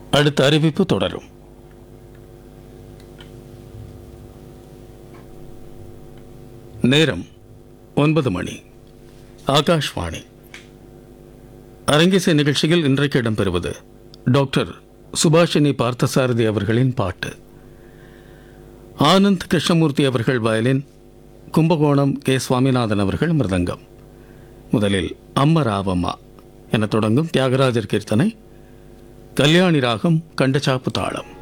அடுத்த அறிவிப்பு தொடரும் நேரம் ஒன்பது மணி ஆகாஷ்வாணி அரங்கேசை நிகழ்ச்சியில் இன்றைக்கு இடம்பெறுவது டாக்டர் சுபாஷினி பார்த்தசாரதி அவர்களின் பாட்டு ஆனந்த் கிருஷ்ணமூர்த்தி அவர்கள் வயலின் கும்பகோணம் கே சுவாமிநாதன் அவர்கள் மிருதங்கம் முதலில் அம்ம ராவம்மா என தொடங்கும் தியாகராஜர் கீர்த்தனை கல்யாணி ராகம் கண்டச்சாப்பு தாளம்